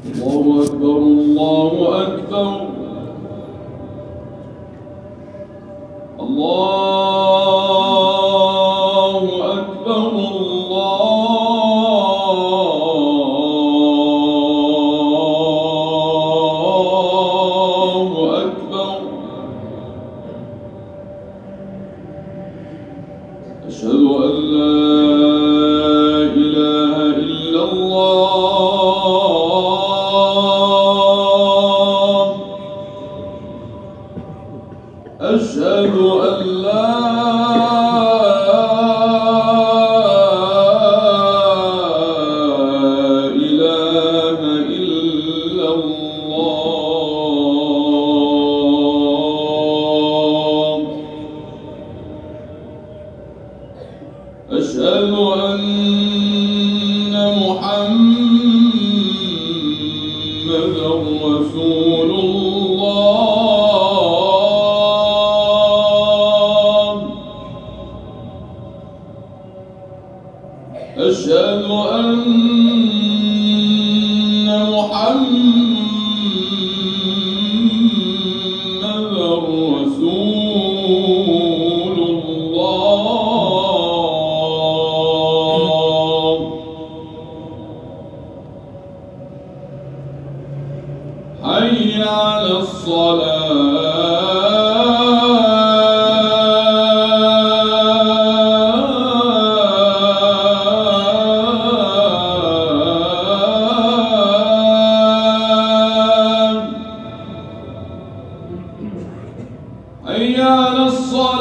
الله أكبر الله أكبر الله أكبر الله أكبر أشهد أن لا إله إلا الله أشهد أن لا إله إلا الله أشهد أن محمدا رسول الله أشهد أن محمدا رسول الله حي على الصلاة حي على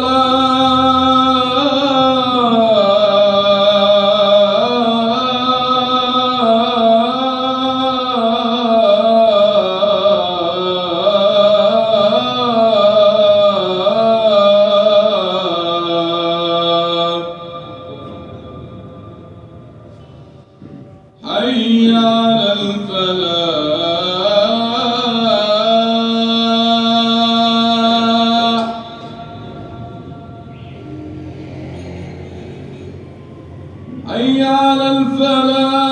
الصلاة حي على الفلاح حي على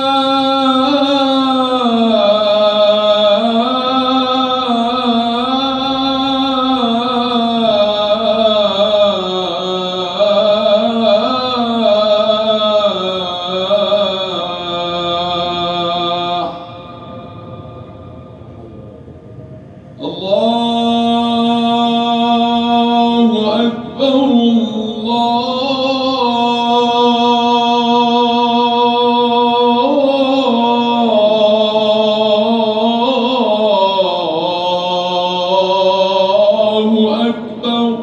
الفلاح الله أكبر الله أكبر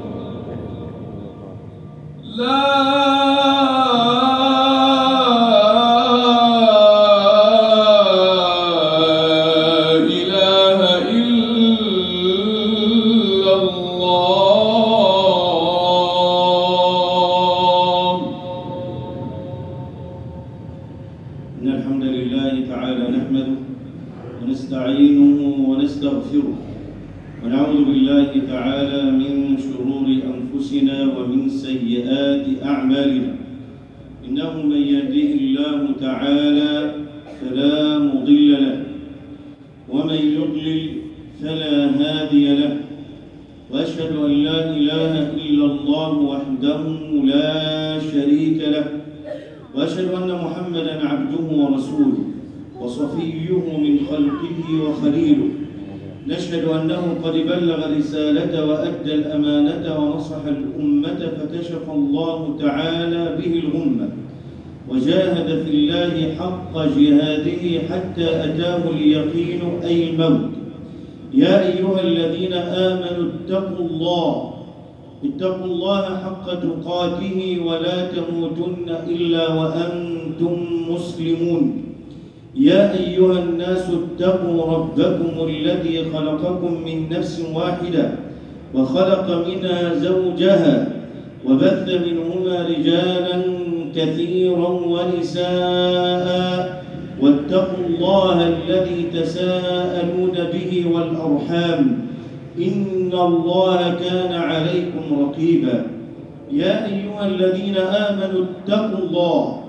لا إله إلا الله إن الحمد لله تعالى نحمده ونستعينه ونستغفره ونعوذ بالله تعالى من شرور أنفسنا ومن سيئات أعمالنا إنه من يهده الله تعالى فلا مضل له ومن يضلل فلا هادي له وأشهد أن لا إله إلا الله وحده لا شريك له واشهد ان محمدا عبده ورسوله وصفيه من خلقه وخليله نشهد انه قد بلغ الرساله وادى الامانه ونصح الامه فكشف الله تعالى به الغمه وجاهد في الله حق جهاده حتى اتاه اليقين اي الموت يا ايها الذين امنوا اتقوا الله اتقوا الله حق تقاته ولا تموتن الا وانتم مسلمون يا ايها الناس اتقوا ربكم الذي خلقكم من نفس واحده وخلق منها زوجها وبث منهما رجالا كثيرا ونساء واتقوا الله الذي تساءلون به والارحام ان الله كان عليكم رقيبا يا ايها الذين امنوا اتقوا الله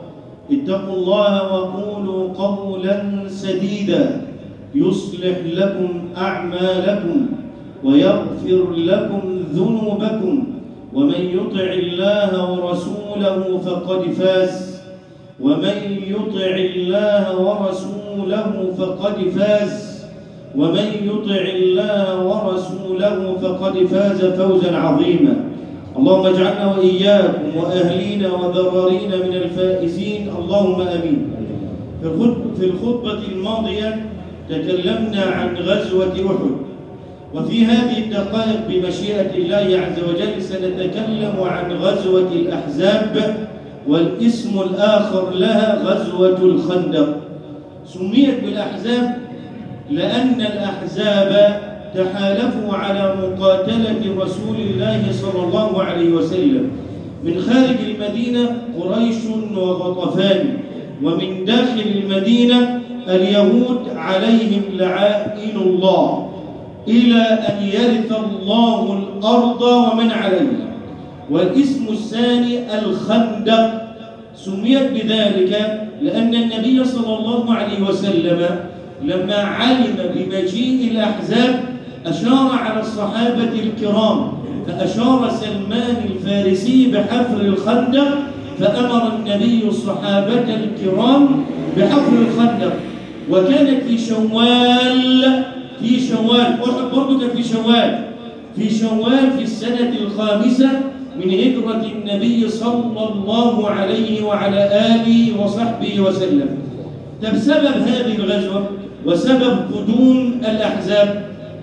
اتقوا الله وقولوا قولا سديدا يصلح لكم أعمالكم ويغفر لكم ذنوبكم ومن يطع الله ورسوله فقد فاز ومن يطع الله ورسوله فقد فاز ومن يطع الله ورسوله فقد فاز فوزا عظيما اللهم اجعلنا وإياكم وأهلينا وذرارينا من الفائزين اللهم أمين في الخطبة الماضية تكلمنا عن غزوة أحد وفي هذه الدقائق بمشيئة الله عز وجل سنتكلم عن غزوة الأحزاب والاسم الآخر لها غزوة الخندق سميت بالأحزاب لأن الأحزاب تحالفوا على مقاتلة رسول الله صلى الله عليه وسلم من خارج المدينة قريش وغطفان ومن داخل المدينة اليهود عليهم لعائن الله إلى أن يرث الله الأرض ومن عليها والاسم الثاني الخندق سميت بذلك لأن النبي صلى الله عليه وسلم لما علم بمجيء الأحزاب أشار على الصحابة الكرام فأشار سلمان الفارسي بحفر الخندق فأمر النبي الصحابة الكرام بحفر الخندق وكانت في شوال في شوال أحد برضه كان في شوال في شوال في السنة الخامسة من هجرة النبي صلى الله عليه وعلى آله وصحبه وسلم طب سبب هذه الغزوة وسبب قدوم الأحزاب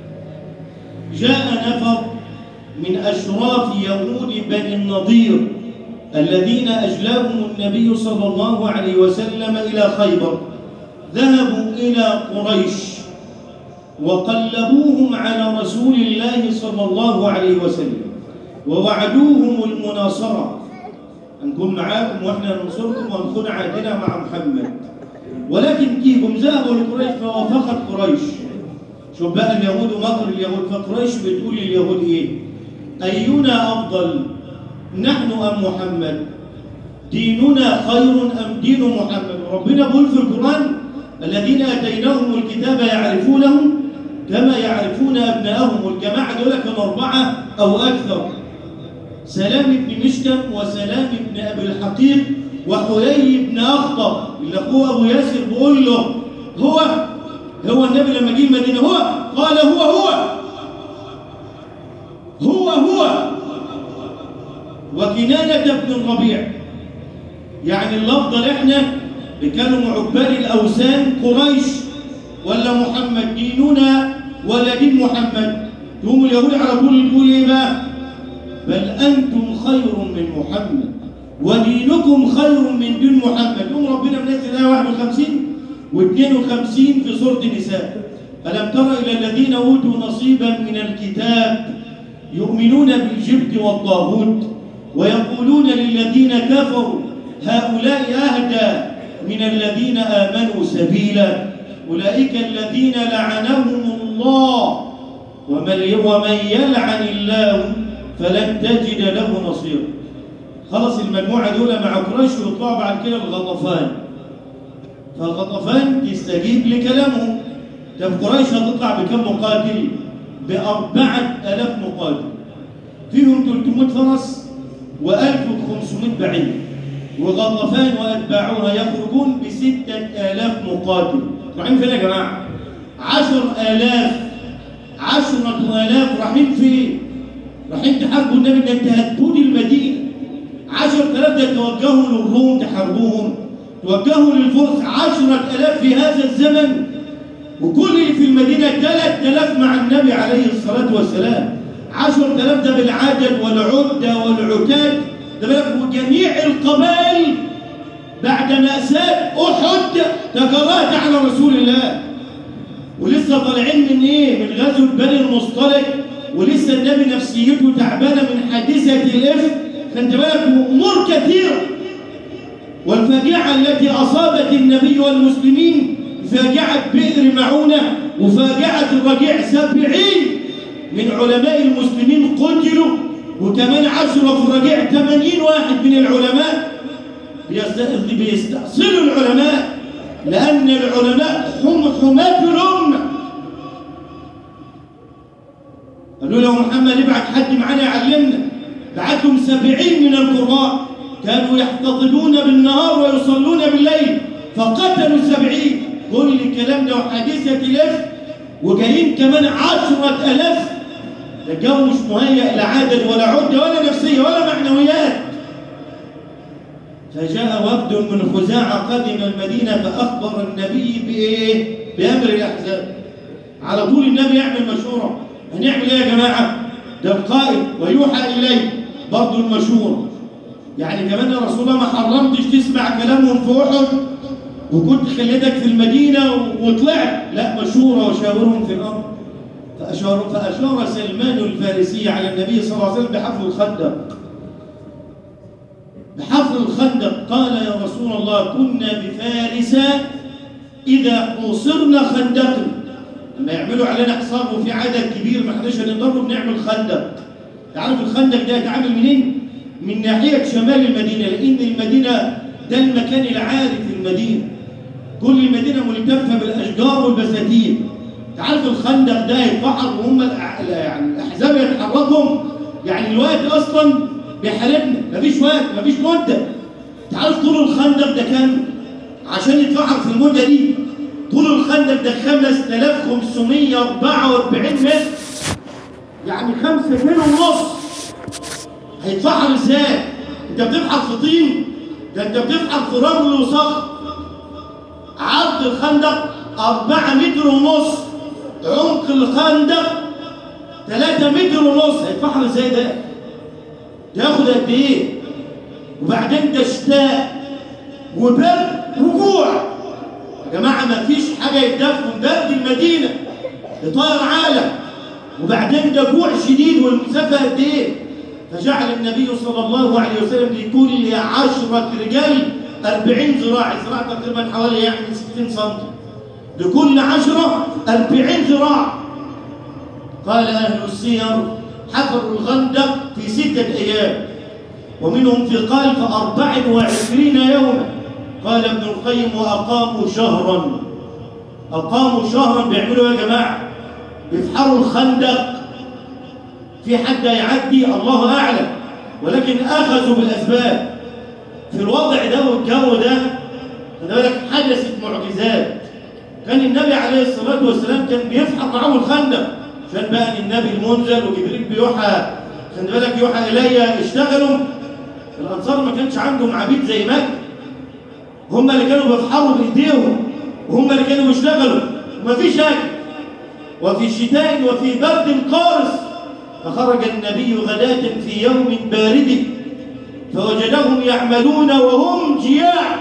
جاء نفر من أشراف يهود بني النضير الذين أجلاهم النبي صلى الله عليه وسلم إلى خيبر ذهبوا إلى قريش وقلبوهم على رسول الله صلى الله عليه وسلم ووعدوهم المناصرة نكون معاكم وإحنا ننصركم ونكون عادنا مع محمد ولكن كيفهم ذهبوا لقريش فوافقت قريش شوف بقى اليهود ومكر اليهود فقريش بتقول لليهود ايه اينا افضل نحن ام محمد ديننا خير ام دين محمد ربنا بيقول في القران الذين اتيناهم الكتاب يعرفونهم كما يعرفون ابنائهم والجماعه دول كانوا اربعه او اكثر سلام بن مشكم وسلام بن ابي الحقيق وحيي بن اخطب اللي اخوه ابو ياسر بيقول له هو هو النبي لما جه المدينه هو قال هو هو هو هو وكنانة بن الربيع يعني الافضل احنا كانوا عباد الاوثان قريش ولا محمد ديننا ولا دين محمد تقوم اليهود على طول يقول ايه بقى بل انتم خير من محمد ودينكم خير من دين محمد يوم ربنا منزل ايه 51 و52 في سورة النساء ألم تر إلى الذين أوتوا نصيبا من الكتاب يؤمنون بالجبت والطاغوت ويقولون للذين كفروا هؤلاء أهدى من الذين آمنوا سبيلا أولئك الذين لعنهم الله ومن ومن يلعن الله فلن تجد له نصيرا خلص المجموعة دول مع قريش ويطلعوا بعد كده الغطفان فغطفان تستجيب لكلامهم طب قريش هتطلع بكم مقاتل؟ بأربعة آلاف مقاتل فيهم 300 فرس و1500 بعير وغطفان وأتباعها يخرجون بستة آلاف مقاتل رايحين فين يا جماعة؟ عشر آلاف عشرة آلاف رايحين فين؟ رايحين تحاربوا النبي ده انت هتبودي المدينة عشر آلاف ده توجهوا للروم تحاربوهم توجهوا للفرس عشرة آلاف في هذا الزمن وكل اللي في المدينة ثلاث آلاف مع النبي عليه الصلاة والسلام عشرة آلاف ده بالعدد والعدة والعتاد ده بالك وجميع القبائل بعد مأساة أحد تجرأت على رسول الله ولسه طالعين من ايه؟ من غزوة بني المصطلق ولسه النبي نفسيته تعبانة من حادثة الإفك خدت بالك أمور كثيرة والفاجعة التي أصابت النبي والمسلمين فاجعة بئر معونة وفاجعة الرجيع سبعين من علماء المسلمين قتلوا وكمان عشرة في الرجيع ثمانين واحد من العلماء بيست- بيستأصلوا العلماء لأن العلماء هم حماة الأمة قالوا له محمد ابعت حد معانا يعلمنا بعتهم سبعين من القراء كانوا يحتضنون بالنهار ويصلون بالليل فقتلوا السبعين كل الكلام ده وحادثة الألف وجايين كمان عشرة ألاف ده الجو مش مهيأ لا عدد ولا عدة ولا نفسية ولا معنويات فجاء وفد من خزاعة قدم المدينة فأخبر النبي بإيه؟ بأمر الأحزاب على طول النبي يعمل مشورة هنعمل إيه يا جماعة؟ ده القائد ويوحى إليه برضه المشورة يعني كمان يا رسول الله ما حرمتش تسمع كلامهم في أحد وكنت خليتك في المدينة وطلعت لا مشورة وشاورهم في الأمر فأشار, فأشار سلمان الفارسي على النبي صلى الله عليه وسلم بحفر الخندق بحفر الخندق قال يا رسول الله كنا بفارس إذا حوصرنا خندقا لما يعملوا علينا حصار وفي عدد كبير ما احناش هنقدروا بنعمل خندق تعرف الخندق ده يتعامل منين؟ من ناحية شمال المدينة لأن المدينة ده المكان العالي في المدينة كل المدينة ملتفة بالأشجار والبساتين تعرف الخندق ده يتبحر وهم الأع- يعني الأحزاب يتحركوا يعني الوقت أصلا بيحاربنا مفيش وقت مفيش مدة تعرف طول الخندق ده كام؟ عشان يتبحر في المدة دي طول الخندق ده 5544 متر يعني 5 كيلو ونص هيتفحر ازاي؟ انت بتبحر في طين ده انت بتبحر في رمل وصخر عرض الخندق 4 متر ونص عمق الخندق 3 متر ونص هيتفحر ازاي ده؟ ياخد قد ايه؟ وبعدين ده شتاء وبرد وجوع يا جماعه ما فيش حاجه يتدفوا برد المدينه يطير عالم وبعدين ده جوع شديد والمسافه قد ايه؟ فجعل النبي صلى الله عليه وسلم لكل عشرة رجال أربعين ذراع ذراع تقريبا حوالي يعني 60 سم لكل عشرة أربعين ذراع قال أهل السير حفروا الخندق في ستة أيام ومنهم في قال فأربع وعشرين يوما قال ابن القيم وأقاموا شهرا أقاموا شهرا بيعملوا إيه يا جماعة بيفحروا الخندق في حد يعدي الله أعلم ولكن أخذوا بالأسباب في الوضع ده والجو ده خد بالك حدثت معجزات كان النبي عليه الصلاة والسلام كان بيفحر معاهم الخندق عشان بقى إن النبي المنزل وجبريل بيوحى خد بالك يوحى إلي اشتغلوا الأنصار ما كانش عندهم عبيد زي مكة هم اللي كانوا بيفحروا بإيديهم وهم اللي كانوا بيشتغلوا ومفيش أكل وفي شتاء وفي برد قارس فخرج النبي غداة في يوم بارد فوجدهم يعملون وهم جياع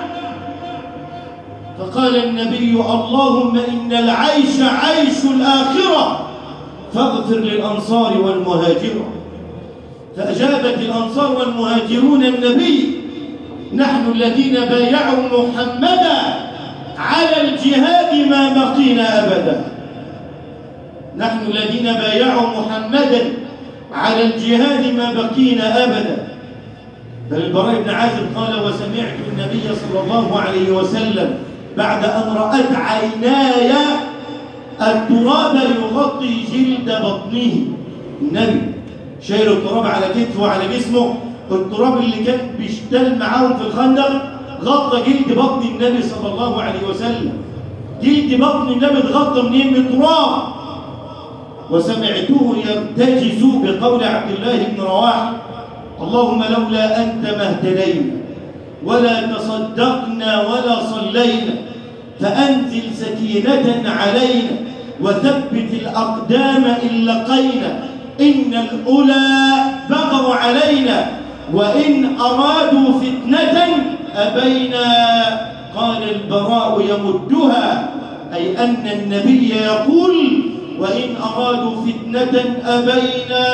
فقال النبي اللهم إن العيش عيش الآخرة فاغفر للأنصار والمهاجرة فأجابت الأنصار والمهاجرون النبي نحن الذين بايعوا محمدا على الجهاد ما بقينا أبدا نحن الذين بايعوا محمدا على الجهاد ما بقينا أبدا بل البراء بن عازب قال وسمعت النبي صلى الله عليه وسلم بعد أن رأت عيناي التراب يغطي جلد بطنه النبي شايل التراب على كتفه وعلى جسمه التراب اللي كان بيشتل معاهم في الخندق غطى جلد بطن النبي صلى الله عليه وسلم جلد بطن النبي اتغطى منين من التراب وسمعته يرتجز بقول عبد الله بن رواحه اللهم لولا أنت ما اهتدينا ولا تصدقنا ولا صلينا فأنزل سكينة علينا وثبت الأقدام إن لقينا إن الأولى بغوا علينا وإن أرادوا فتنة أبينا قال البراء يمدها أي أن النبي يقول وإن أرادوا فتنة أبينا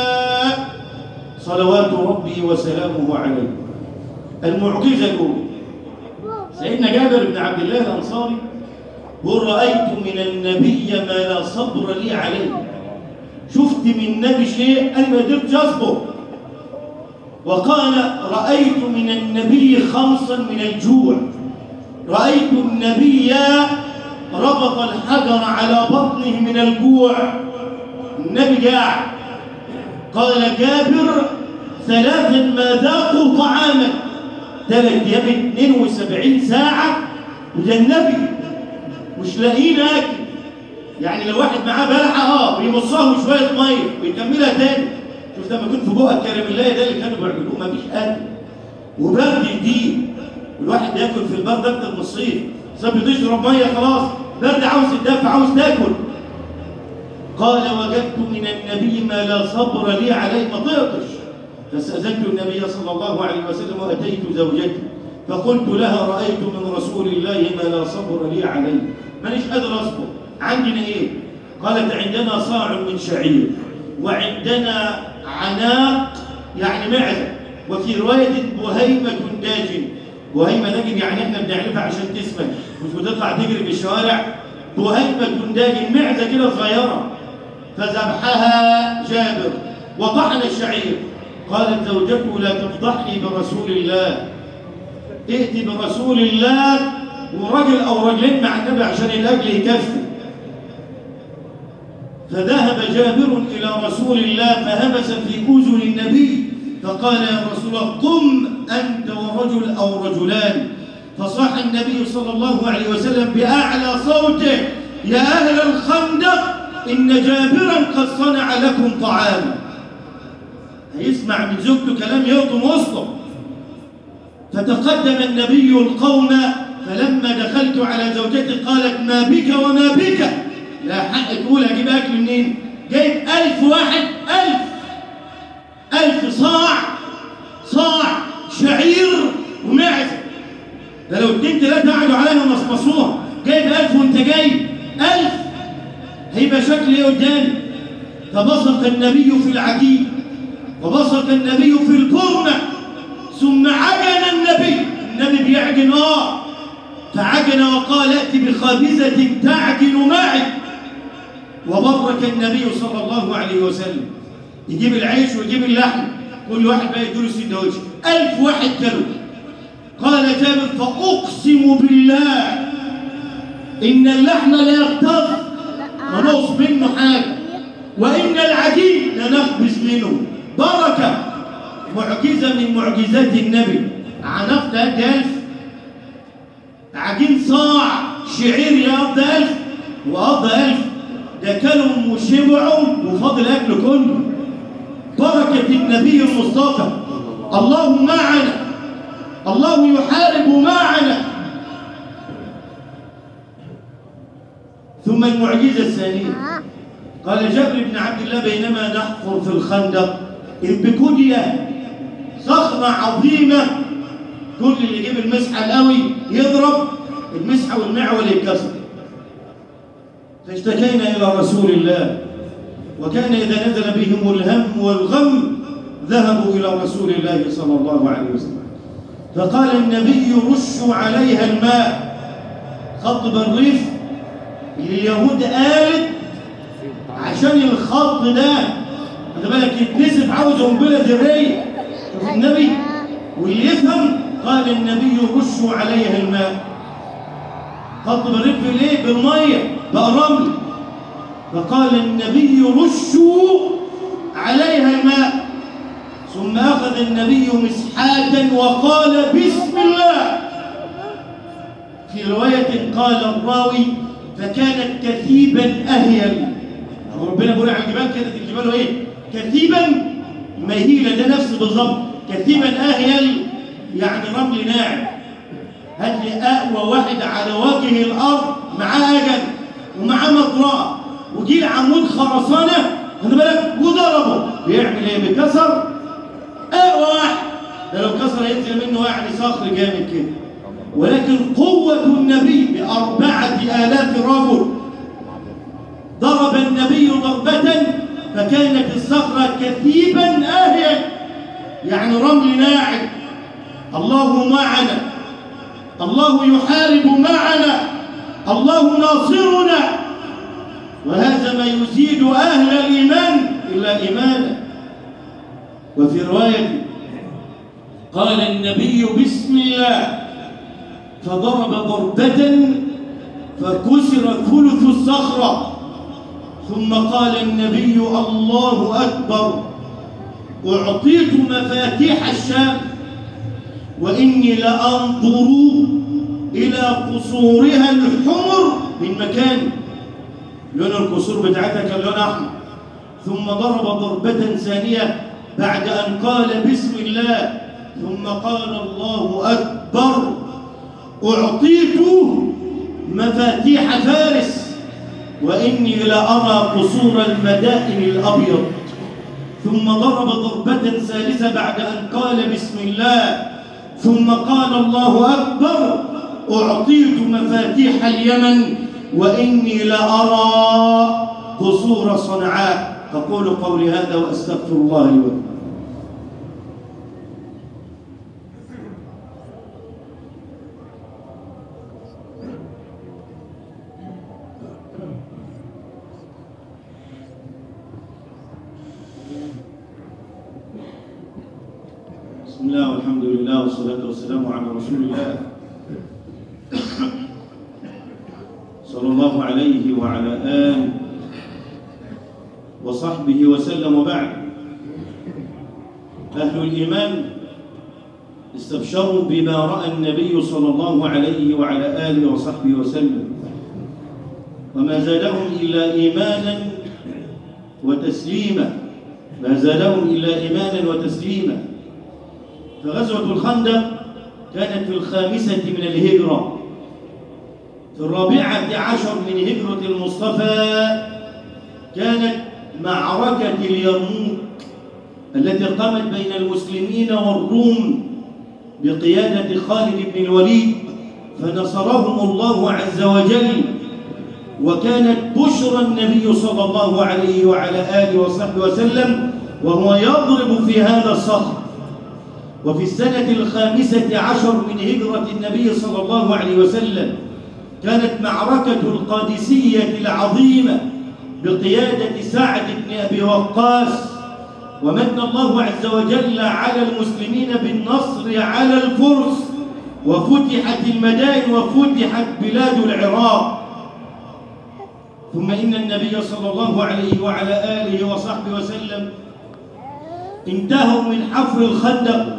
صلوات ربي وسلامه عليه المعجزة الأولى سيدنا جابر بن عبد الله الأنصاري يقول رأيت من النبي ما لا صبر لي عليه شفت من النبي شيء أنا ما قدرتش أصبر وقال رأيت من النبي خمسا من الجوع رأيت النبي ربط الحجر على بطنه من الجوع النبي قاعد قال جابر ثلاثا ما ذاقوا طعاما ثلاث ايام 72 ساعة وده النبي مش لاقيين اكل يعني لو واحد معاه بلحة اه بيمصها شوية مية ويكملها تاني شوف لما كنت في بقى الكراميلاية ده اللي كانوا بيعملوه مفيش اكل وبرد جديد والواحد ياكل في البرد اكتر من الصيف صار بتشرب ميه خلاص برد عاوز يتدفى عاوز تاكل قال وجدت من النبي ما لا صبر لي عليه ما طقتش فاستأذنت النبي صلى الله عليه وسلم وأتيت زوجتي فقلت لها رأيت من رسول الله ما لا صبر لي عليه مانيش قادر أصبر عندنا إيه؟ قالت عندنا صاع من شعير وعندنا عناق يعني معزة وفي رواية بهيمة داجن بهيمة داجن يعني احنا بنعرفها عشان تسمع مش بتطلع تجري في الشوارع بهيمة داجن معزة كده صغيرة فذبحها جابر وطحن الشعير قالت زوجته لا تفضحني برسول الله ائتي برسول الله ورجل او رجلين مع النبي عشان الاجل يكفي فذهب جابر الى رسول الله فهمس في اذن النبي فقال يا رسول الله قم انت ورجل او رجلان فصاح النبي صلى الله عليه وسلم باعلى صوته يا اهل الخندق ان جابرا قد صنع لكم طعاما هيسمع من زوجته كلام يهضم وسطه فتقدم النبي القوم فلما دخلت على زوجتي قالت ما بك وما بك لا حق تقول اجيب اكل منين جايب ألف واحد ألف ألف صاع صاع شعير ومعزة ده لو اتنين تلاتة قعدوا عليها مصمصوها جايب ألف وانت جايب ألف هيبقى شكل ايه قدامي فبصق النبي في العجين وبصق النبي في البرمة ثم عجن النبي النبي بيعجن اه فعجن وقال ائت بخابزة تعجن معي وبرك النبي صلى الله عليه وسلم يجيب العيش ويجيب اللحم كل واحد بقى يدور السندوتش ألف واحد كانوا قال جابر فأقسم بالله إن اللحم لا يغتظ ونقص منه حاجة وإن العجين لنخبز منه بركة معجزة من معجزات النبي عنقت قد ألف عجين صاع شعير يقضي ألف وقضى ألف ده كانوا وشبعوا وفضل أكل كله بركة النبي المصطفى الله معنا الله يحارب معنا ثم المعجزة الثانية قال جابر بن عبد الله بينما نحفر في الخندق إذ بكدية صخرة عظيمة كل اللي يجيب المسحة القوي يضرب المسحة والمعول يتكسر فاشتكينا إلى رسول الله وكان إذا نزل بهم الهم والغم ذهبوا إلى رسول الله صلى الله عليه وسلم فقال النبي رشوا عليها الماء خط بالريف اللي اليهود قالت عشان الخط ده خد بالك يتنسف عاوز قنبله ذريه شوف النبي واللي يفهم قال النبي رشوا عليها الماء خط بالريف ليه بالميه بقى رمل فقال النبي رشوا عليها الماء ثم أخذ النبي مسحاة وقال بسم الله في رواية قال الراوي فكانت كثيبا أهيل ربنا بيقول على الجبال كانت الجبال ايه كثيبا مهيلة ده نفس بالظبط كثيبا أهيل يعني رمل ناعم هات لي أقوى واحد على وجه الأرض معاه أجل ومعاه مطرقة وجيل عمود خرسانة خد بالك وضربه بيعمل ايه بيكسر اقوى واحد ده لو كسر ينزل منه يعني صخر جامد كده ولكن قوة النبي بأربعة آلاف رجل ضرب النبي ضربة فكانت الصخرة كثيبا آهيا يعني رمل ناعم الله معنا الله يحارب معنا الله ناصرنا وهذا ما يزيد أهل الإيمان إلا إيمانا وفي رواية قال النبي بسم الله فضرب ضربة فكسر ثلث الصخرة ثم قال النبي الله أكبر أعطيت مفاتيح الشام وإني لأنظر إلى قصورها الحمر من مكان لون القصور بتاعتها كان لون أحمر ثم ضرب ضربة ثانية بعد أن قال بسم الله ثم قال الله أكبر أعطيت مفاتيح فارس وإني لأرى قصور المدائن الأبيض ثم ضرب ضربة ثالثة بعد أن قال بسم الله ثم قال الله أكبر أعطيت مفاتيح اليمن وإني لأرى قصور صنعاء أقول قولي هذا وأستغفر الله لي ولكم بسم الله والحمد لله والصلاة والسلام على رسول الله صلى الله عليه وعلى آله وصحبه وسلم وبعد أهل الإيمان استبشروا بما رأى النبي صلى الله عليه وعلى آله وصحبه وسلم وما زادهم إلا إيمانا وتسليما ما زادهم إلا إيمانا وتسليما فغزوة الخندق كانت في الخامسة من الهجرة في الرابعة عشر من هجرة المصطفى كانت معركة اليرموك التي قامت بين المسلمين والروم بقيادة خالد بن الوليد فنصرهم الله عز وجل وكانت بشرى النبي صلى الله عليه وعلى آله وصحبه وسلم وهو يضرب في هذا الصخر وفي السنة الخامسة عشر من هجرة النبي صلى الله عليه وسلم كانت معركة القادسية العظيمة بقيادة سعد بن أبي وقاص ومن الله عز وجل على المسلمين بالنصر على الفرس وفتحت المدائن وفتحت بلاد العراق ثم إن النبي صلى الله عليه وعلى آله وصحبه وسلم انتهوا من حفر الخندق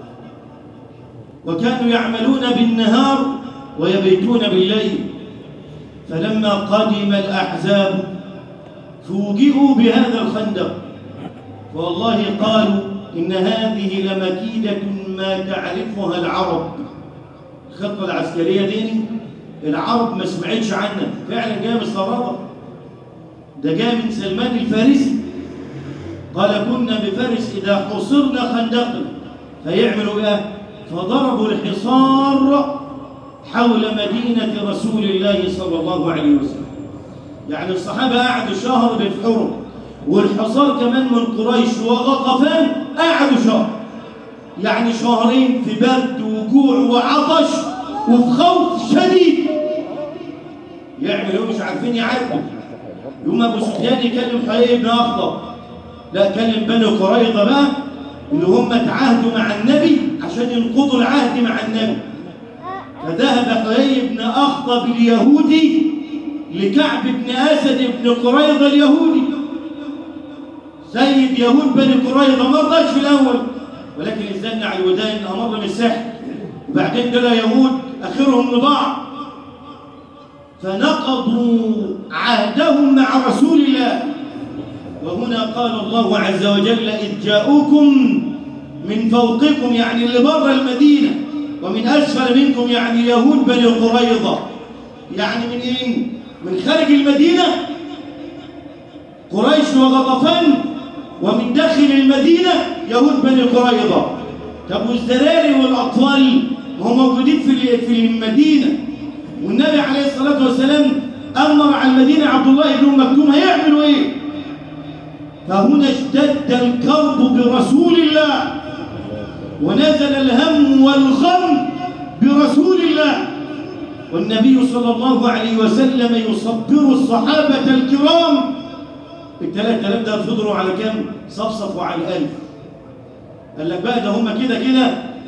وكانوا يعملون بالنهار ويبيتون بالليل فلما قدم الأحزاب فوجئوا بهذا الخندق والله قالوا إن هذه لمكيدة ما تعرفها العرب الخطة العسكرية دي العرب ما سمعتش عنها فعلا جاء من الصرابة ده جاء من سلمان الفارسي قال كنا بفارس إذا حصرنا خندقا فيعملوا إيه فضربوا الحصار حول مدينة رسول الله صلى الله عليه وسلم يعني الصحابة قعدوا شهر بيفحروا والحصار كمان من قريش وغطفان قعدوا شهر يعني شهرين في برد وجوع وعطش وفي خوف شديد يعملوا مش عارفين يعدوا يوم ابو سفيان يكلم حيي بن اخضر لا كلم بني قريظه بقى اللي هم تعاهدوا مع النبي عشان ينقضوا العهد مع النبي فذهب حيي بن اخطب اليهودي لكعب بن اسد بن قريظه اليهودي سيد يهود بني قريظه ما رضاش في الاول ولكن استنى على الودان امر بالسحر وبعدين دول يهود اخرهم لبعض فنقضوا عهدهم مع رسول الله وهنا قال الله عز وجل إذ جاءوكم من فوقكم يعني اللي بره المدينة ومن أسفل منكم يعني يهود بني قريظة يعني من إيه؟ من خارج المدينة قريش وغطفان ومن داخل المدينة يهود بني قريظة طب والزراري والأطفال هم موجودين في في المدينة والنبي عليه الصلاة والسلام أمر على المدينة عبد الله بن مكتوم هيعملوا إيه؟ فهنا اشتد الكرب برسول الله ونزل الهم والغم برسول الله والنبي صلى الله عليه وسلم يصبر الصحابة الكرام الثلاث آلاف ده فضلوا على كم؟ صفصفوا على الألف قال لك بقى ده هم كده كده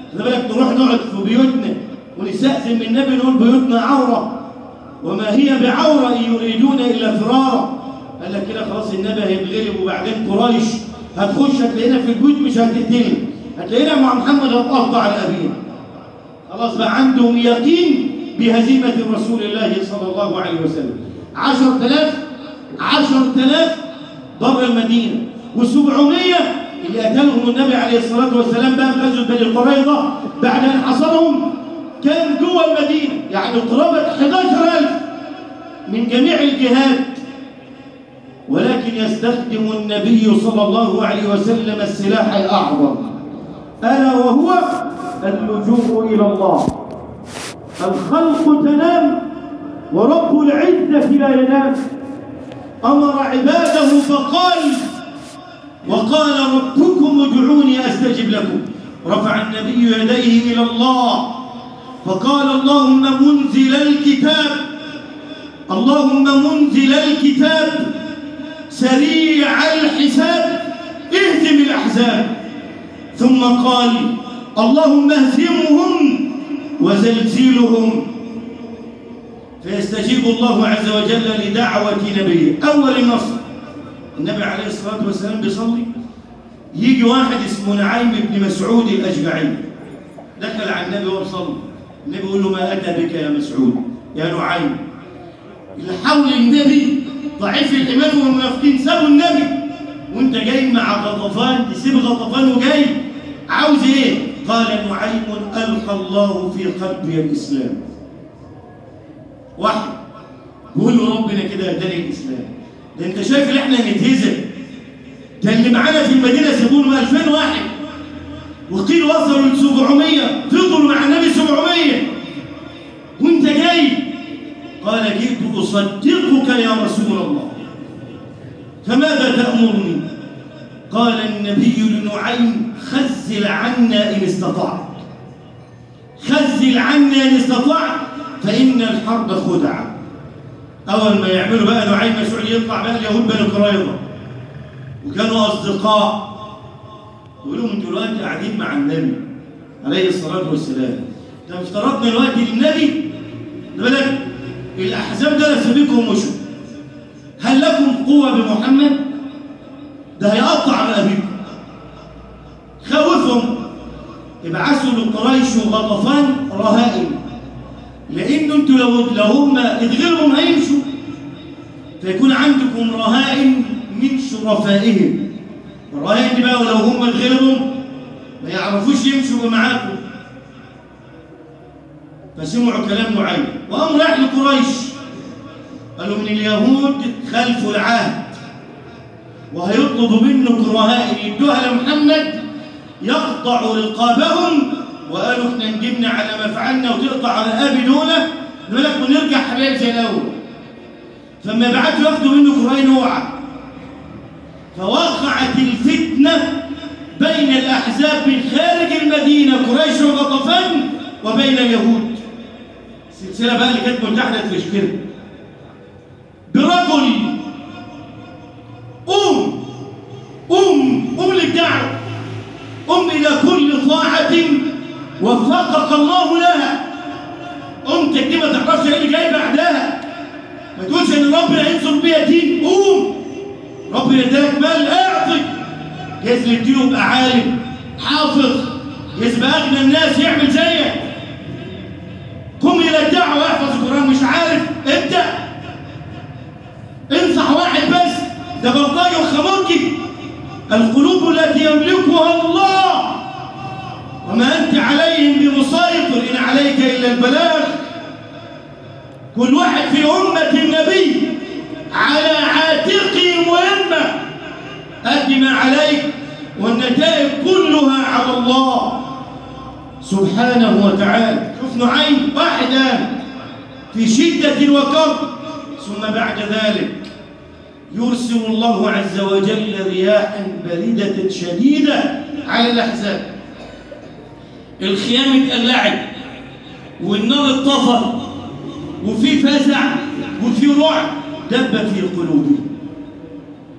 خلي بالك نروح نقعد في بيوتنا ونستأذن من النبي نقول بيوتنا عورة وما هي بعورة إن يريدون إلا فرارا قال لك كده خلاص النبي هيتغلب وبعدين قريش هتخش هتلاقينا في البيوت مش هتقتل هتلاقينا مع محمد هتقطع على أبينا خلاص بقى عندهم يقين بهزيمة رسول الله صلى الله عليه وسلم عشر تلاف عشر تلاف بره المدينة وسبعمية اللي قتلهم النبي عليه الصلاة والسلام بقى في غزوة بني قريظة بعد أن حصرهم كان جوه المدينة يعني قرابة 11000 من جميع الجهات ولكن يستخدم النبي صلى الله عليه وسلم السلاح الأعظم ألا وهو اللجوء إلى الله الخلق تنام ورب العزة لا ينام أمر عباده فقال وقال ربكم ادعوني أستجب لكم رفع النبي يديه إلى الله فقال اللهم منزل الكتاب اللهم منزل الكتاب سريع الحساب اهزم الأحزاب ثم قال اللهم اهزمهم وزلزلهم فيستجيب الله عز وجل لدعوة نبيه أول نصر النبي عليه الصلاة والسلام بيصلي يجي واحد اسمه نعيم بن مسعود الأشجعي دخل على النبي وهو بيصلي النبي يقول له ما أتى بك يا مسعود يا نعيم اللي حول النبي ضعيف الإيمان والمنافقين سابوا النبي وانت جاي مع غطفان تسيب غطفان وجاي عاوز ايه قال نعيم ألقى الله في قلبي الإسلام واحد بيقول له ربنا كده اداني الإسلام ده انت شايف ان احنا نتهزم ده اللي معانا في المدينة سيبوهم 2000 واحد وقيل وصلوا ل 700 فضلوا مع النبي 700 وانت جاي قال جئت أصدقك يا رسول الله فماذا تأمرني قال النبي لنعيم خزل عنا إن استطعت خزل عنا إن استطعت فإن الحرب خدعة أول ما يعملوا بقى نعيم مسعود يطلع بقى اليهود بني قريظة وكانوا أصدقاء يقولوا لهم انتوا دلوقتي قاعدين مع النبي عليه الصلاة والسلام طب افترضنا دلوقتي النبي ده بالك الأحزاب ده سبيكهم وشو هل لكم قوة بمحمد؟ ده هيقطع رقابيكم خوفهم ابعثوا لقريش وغطفان رهائن لأنه انتوا لو لو هم اتغلبوا هيمشوا فيكون عندكم رهائن من شرفائهم الرهائن دي بقى ولو هم اتغلبوا ما يعرفوش يمشوا معاكم فسمعوا كلام نعيم وقام رايح لقريش قالوا من اليهود خلفوا العهد وهيطلبوا منكم رهائن يدوها لمحمد يقطع رقابهم وقالوا احنا نجبنا على ما فعلنا وتقطع رقابي دولة نقول لك ونرجع حبايب زي الاول فما يبعتوا ياخدوا منه قرين اوعى فوقعت الفتنة بين الأحزاب من خارج المدينة قريش وغطفان وبين اليهود السلسلة بقى اللي كانت ملتحدة في كده برجل قوم قوم قوم للدعوة قم إلى كل طاعة وفقك الله لها قمت دي ما تعرفش ايه اللي جاي بعدها ما تقولش ان ربنا ينصر بيها دين قوم ربنا اداك مال اعطي جايز يديله يبقى عالم حافظ جايز يبقى اغنى الناس يعمل زيك قم الى الدعوه احفظ القران مش عارف ابدا انصح واحد بس ده بلطجي وخمرجي القلوب التي يملكها الله وما انت عليهم بمسيطر ان عليك الا البلاغ كل واحد في امه النبي على عاتقه مهمه ادي ما عليك والنتائج كلها على الله سبحانه وتعالى شوف نعيم واحدا في شده وكرب ثم بعد ذلك يرسل الله عز وجل رياحا باردة شديدة على الأحزاب الخيام اتقلعت والنار اتطفت وفي فزع وفي رعب دب في قلوبهم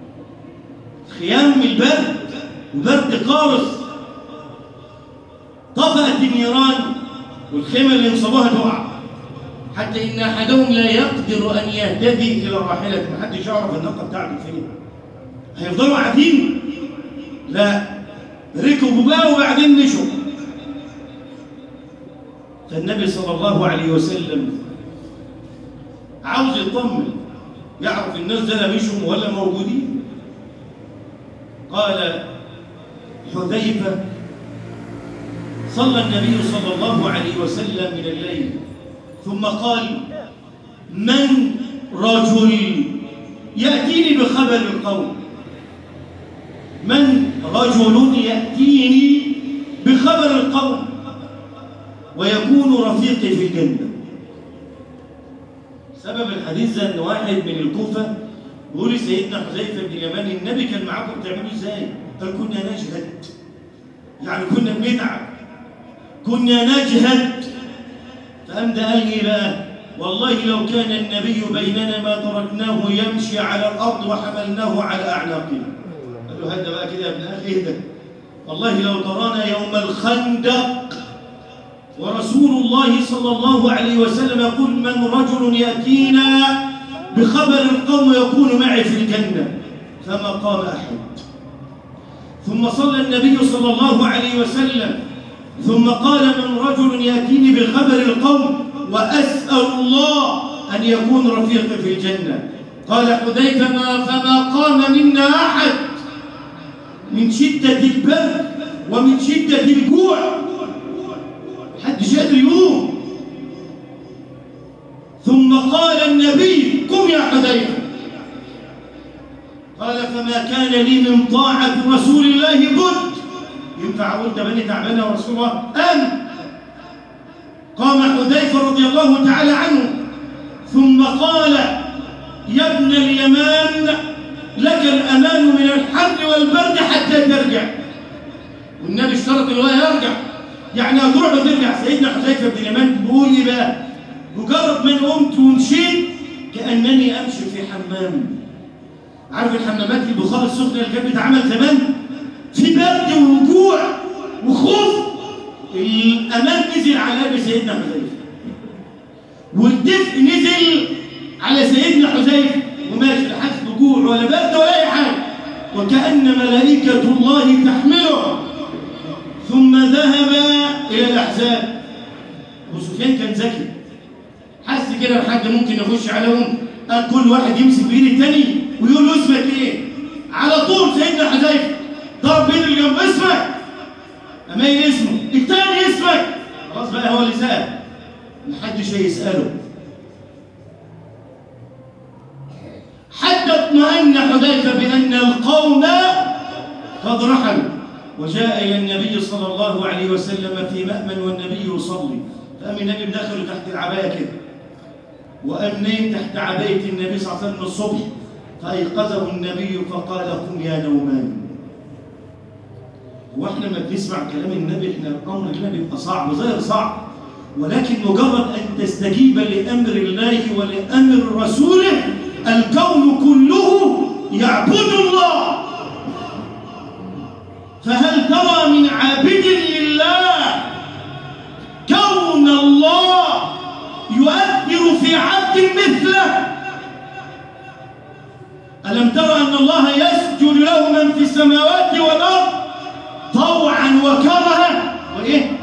خيام البرد وبرد قارس طفأت النيران والخيمة اللي انصبوها تقع حتى إن أحدهم لا يقدر أن يهتدي إلى راحلته محدش يعرف النقة بتاعته فين هيفضلوا قاعدين لا ركبوا بقى وبعدين مشوا فالنبي صلى الله عليه وسلم عاوز يطمن يعرف الناس ده مشوا ولا موجودين قال حذيفة صلى النبي صلى الله عليه وسلم من الليل ثم قال من رجل يأتيني بخبر القوم من رجل يأتيني بخبر القوم ويكون رفيقي في الجنة سبب الحديث ده ان واحد من الكوفة بيقول سيدنا حذيفة بن اليمان النبي كان معاكم بتعملوا ازاي؟ قال كنا نجهد يعني كنا بنتعب كنا نجهد فقام ده قال لي بقى والله لو كان النبي بيننا ما تركناه يمشي على الارض وحملناه على اعناقنا قال له هذا بقى كده يا ابن اخي اهدى والله لو ترانا يوم الخندق ورسول الله صلى الله عليه وسلم يقول من رجل ياتينا بخبر القوم يكون معي في الجنه فما قام احد ثم صلى النبي صلى الله عليه وسلم ثم قال من رجل ياتيني بخبر القوم واسال الله ان يكون رفيقي في الجنه قال حذيفه ما فما قام منا احد من شده البرد ومن شده الجوع حدش قادر يقوم ثم قال النبي قم يا حذيفه قال فما كان لي من طاعه رسول الله بد ينفع اقول ده بني تعبان يا رسول الله قام قام حذيفه رضي الله تعالى عنه ثم قال يا ابن اليمان لك الامان من الحر والبرد حتى ترجع والنبي اشترط ان هو يرجع يعني هتروح وترجع سيدنا حذيفه بن اليمان بيقول لي بقى مجرد ما أنا قمت ومشيت كانني امشي في حمام عارف الحمامات البخار السخنه اللي كانت بتتعمل زمان في برد وجوع وخوف الامان نزل على ابي سيدنا حذيفه والدفء نزل على سيدنا حذيفه وماشي لا حاسس بجوع ولا برد ولا اي حاجه وكان ملائكه الله تحمله ثم ذهب الى الاحزاب ابو سفيان كان ذكي حس كده حد ممكن يخش عليهم قال كل واحد يمسك بايد التاني ويقول له اسمك ايه على طول سيدنا حذيفه ضرب بين اللي جنب اسمك امين اسمه التاني اسمك خلاص بقى هو اللي سال محدش هيساله حتى اطمأن حذيفه بان القوم قد رحلوا وجاء الى النبي صلى الله عليه وسلم في مأمن والنبي يصلي فقام النبي دخله تحت العبايه كده وقام نايم تحت عبايه النبي صلى الله عليه وسلم الصبح فايقظه النبي فقال قم يا نومان واحنا لما بنسمع كلام النبي احنا الامر لنا بيبقى صعب ظاهر صعب ولكن مجرد ان تستجيب لامر الله ولامر رسوله الكون كله يعبد الله فهل ترى من عابد لله كون الله يؤثر في عبد مثله ألم ترى أن الله يسجد له من في السماوات والأرض طوعا وكرها وإيه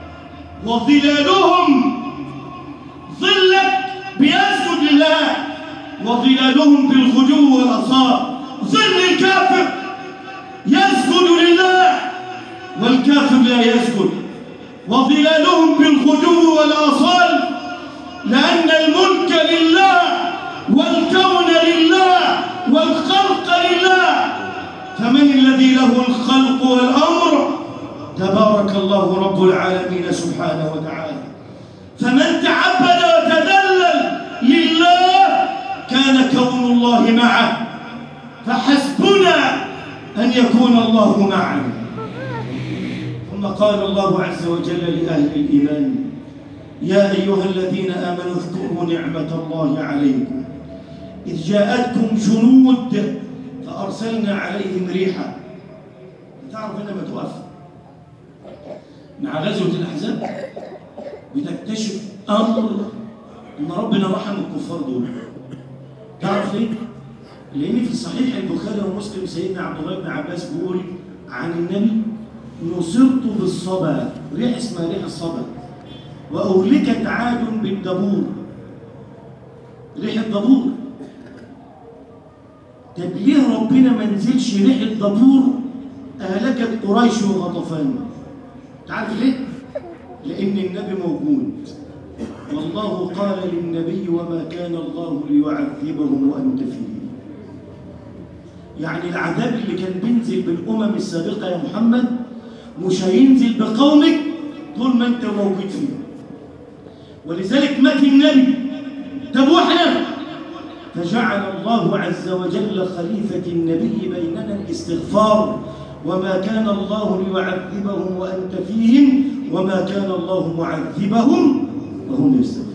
وظلالهم ظلك بيسجد لله وظلالهم بالغدو والأصال ظل الكافر يسجد لله والكافر لا يسجد وظلالهم بالغدو والآصال لأن الملك لله والكون لله والخلق لله فمن الذي له الخلق والأمر تبارك الله رب العالمين سبحانه وتعالى فمن تعبد وتذلل لله كان كون الله معه فحسبنا أن يكون الله معنا ثم قال الله عز وجل لأهل الإيمان يا أيها الذين آمنوا اذكروا نعمة الله عليكم إذ جاءتكم جنود فأرسلنا عليهم ريحا تعرف لما تقف مع غزوة الأحزاب بتكتشف أمر إن ربنا رحم الكفار دول تعرف ليه؟ لأن في صحيح البخاري ومسلم سيدنا عبد الله بن عباس بيقول عن النبي نصرت بالصبا ريح اسمها ريح الصبا وأهلكت عاد بالدبور ريح الدبور طب ليه ربنا ما نزلش ريح الدبور أهلكت قريش وغطفان تعرف ليه؟ لأن النبي موجود والله قال للنبي وما كان الله ليعذبهم وأنت فيهم يعني العذاب اللي كان بينزل بالأمم السابقة يا محمد مش هينزل بقومك طول ما أنت موجود فيه ولذلك مات النبي طب واحنا فجعل الله عز وجل خليفة النبي بيننا الاستغفار وما كان الله ليعذبهم وأنت فيهم وما كان الله معذبهم وهم يستغفرون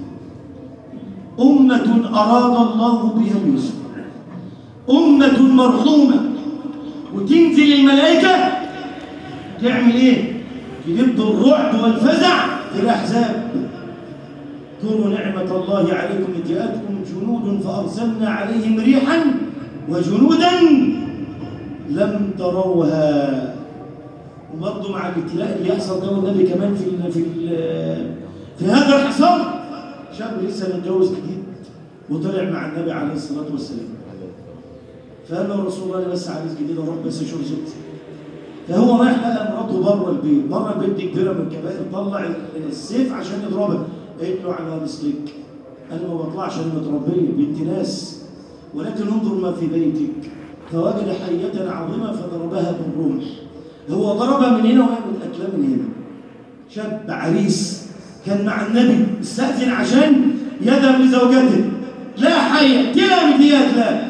أمة أراد الله بها اليسر أمة مرحومة وتنزل الملائكة تعمل إيه؟ تجد الرعب والفزع في الأحزاب اذكروا نعمة الله عليكم إذ جاءتكم جنود فأرسلنا عليهم ريحا وجنودا لم تروها وبرضه مع الابتلاء اللي يحصل ده والنبي كمان في ال في ال في هذا الحصار شاب لسه متجوز جديد وطلع مع النبي عليه الصلاة والسلام فقال له رسول الله انا بس عريس جديد اروح بس اشوف زوجتي فهو رايح لقى مراته بره البيت بره البيت دي كبيره من الكبائر طلع السيف عشان يضربها قالت له على رسلك انا ما بطلعش انا متربيه بنت ناس ولكن انظر ما في بيتك فوجد حية عظيمة فضربها بالرمح هو ضربها من هنا وهي متأكلة من هنا شاب عريس كان مع النبي استأذن عشان يذهب لزوجته لا حية كلا بديات لا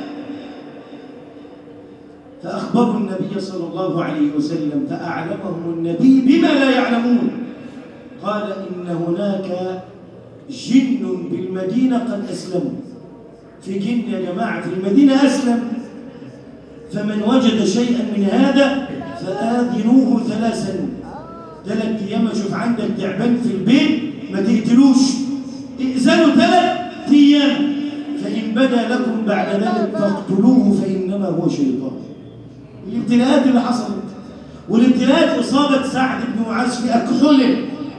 فأخبروا النبي صلى الله عليه وسلم فأعلمهم النبي بما لا يعلمون قال إن هناك جن بالمدينة قد أسلموا في جن يا جماعة في المدينة أسلم فمن وجد شيئا من هذا فآذنوه ثلاثا ثلاث أيام أشوف عندك تعبان في البيت ما تقتلوش ائذنوا ثلاث أيام فإن بدا لكم بعد ذلك فاقتلوه فإنما هو شيطان الابتلاءات اللي حصلت والابتلاءات إصابة سعد بن معاذ في أكحله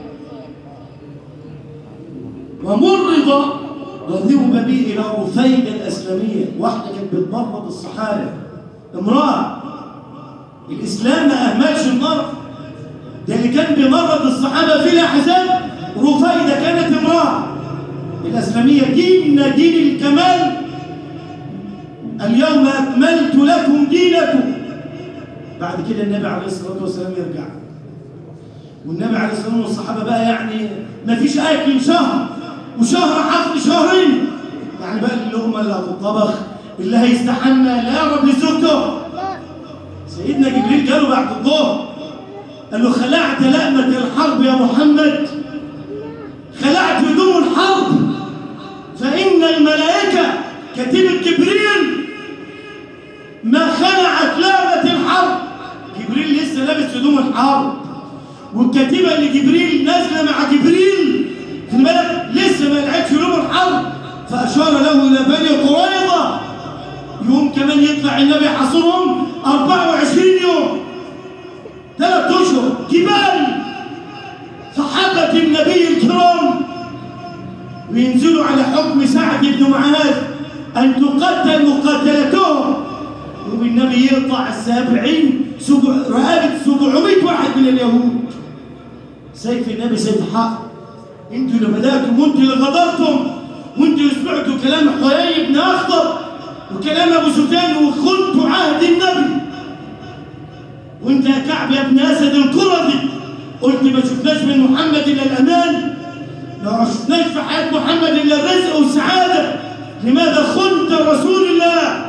ومرض وذهب به إلى رفيدة الأسلمية واحدة كانت بتمرض الصحابة امرأة الإسلام ما أهملش المرض ده اللي كان بيمرض الصحابة في الأحزاب رفيدة كانت امرأة الأسلامية ديننا دين الكمال اليوم أكملت لكم دينكم بعد كده النبي عليه الصلاة والسلام يرجع والنبي عليه الصلاة والسلام والصحابة بقى يعني ما فيش أكل شهر وشهر حفل شهرين يعني بقى اللقمة اللي هتطبخ اللي هيستحمى اللي يقرب لزوجته سيدنا جبريل جاله بعد الظهر قال له خلعت لأمة الحرب يا محمد خلعت هدوم الحرب فإن الملائكة كتيبة جبريل ما خلعت لأمة الحرب جبريل لسه لابس هدوم الحرب والكتيبة اللي جبريل نازلة مع جبريل في بالك لسه ما لعبش هدوم الحرب فأشار له إلى بني قريظة يوم كمان يطلع النبي حصرهم 24 يوم ثلاث أشهر جبال صحابة النبي الكرام وينزلوا على حكم سعد بن معاذ أن تقتل مقاتلتهم والنبي يقطع السابعين سبع رقابة سبعمائة واحد من اليهود سيف النبي سيف حق انتوا اللي بدأتم وانتوا اللي غدرتم وانتوا اللي سمعتوا كلام حيي بن أخضر وكلام أبو سفيان وخنتوا عهد النبي وانت يا كعب يا ابن أسد القرظي قلت ما شفناش من محمد إلا الأمان ما شفناش في حياة محمد إلا الرزق والسعادة لماذا خنت رسول الله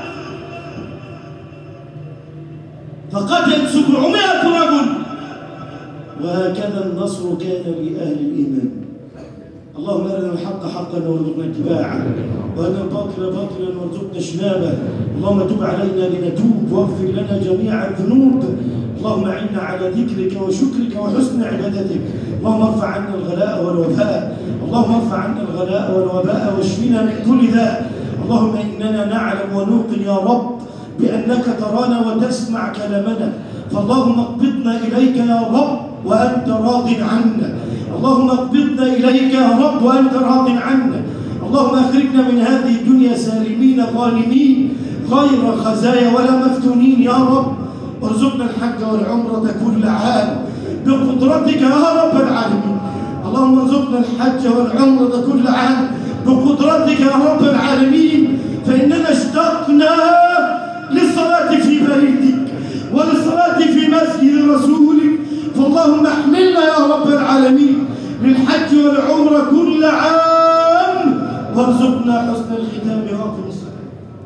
فقتل سبعمائة رجل وهكذا النصر كان لأهل الإيمان اللهم ارنا الحق حقا وارزقنا اتباعه وارنا الباطل باطلا وارزقنا اجتنابه اللهم تب علينا لنتوب واغفر لنا جميع الذنوب اللهم اعنا على ذكرك وشكرك وحسن عبادتك اللهم ارفع عنا الغلاء والوباء اللهم ارفع عنا الغلاء والوباء واشفنا من كل ذا اللهم اننا نعلم ونوقن يا رب بانك ترانا وتسمع كلامنا فاللهم اقبضنا اليك يا رب وانت راض عنا اللهم اقبضنا اليك يا رب وانت راض عنا اللهم اخرجنا من هذه الدنيا سالمين غانمين غير خزايا ولا مفتونين يا رب وارزقنا الحج والعمرة كل عام بقدرتك يا رب العالمين اللهم ارزقنا الحج والعمرة كل عام بقدرتك يا رب العالمين فإننا اشتقنا للصلاة في بيتك وللصلاة في مسجد رسولك فاللهم احملنا يا رب العالمين للحج والعمرة كل عام وارزقنا حسن الختام وأقم الصلاة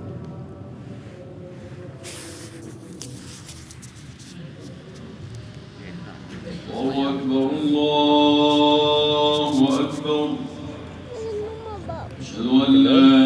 الله أكبر الله أكبر أشهد أن لا